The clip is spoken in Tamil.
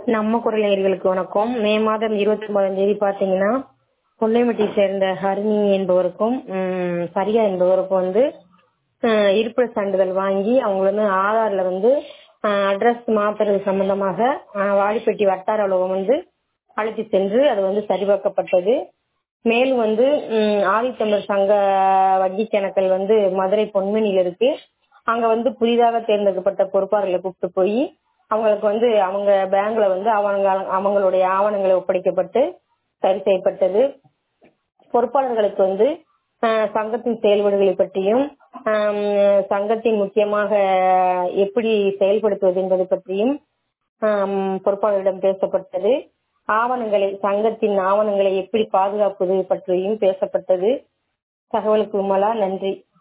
நம்ம குரல் நேயர்களுக்கு வணக்கம் மே மாதம் இருபத்தி ஒன்பதாம் தேதி பாத்தீங்கன்னா கொல்லைமட்டி சேர்ந்த ஹரிணி என்பவருக்கும் ம், சரியா என்பவருக்கும் வந்து அஹ், இருப்பிட சான்றிதழ் வாங்கி அவங்க வந்து ஆதார்ல வந்து அட்ரஸ் மாத்துறது சம்பந்தமாக அஹ், வாடிப்பட்டி வட்டார அலுவலகம் வந்து அழைத்து சென்று அது வந்து சரிபார்க்கப்பட்டது மேலும் வந்து ம், ஆதித்தமிழர் சங்க வங்கி கணக்கள் வந்து மதுரை பொன்மணியில இருக்கு அங்க வந்து புதிதாக தேர்ந்தெடுக்கப்பட்ட பொறுப்பாளர்களை கூப்பிட்டு போய் அவங்களுக்கு வந்து அவங்க பேங்க்ல வந்து அவங்க அவங்களுடைய ஆவணங்களை ஒப்படைக்கப்பட்டு சரி செய்யப்பட்டது பொறுப்பாளர்களுக்கு வந்து அஹ், சங்கத்தின் செயல்பாடுகளை பற்றியும் ஆம், சங்கத்தின் முக்கியமாக எப்படி செயல்படுத்துவது என்பது பற்றியும் ஆம், பொறுப்பாளர்களிடம் பேசப்பட்டது ஆவணங்களை சங்கத்தின் ஆவணங்களை எப்படி பாதுகாப்பது பற்றியும் பேசப்பட்டது தகவலுக்கு உமலா நன்றி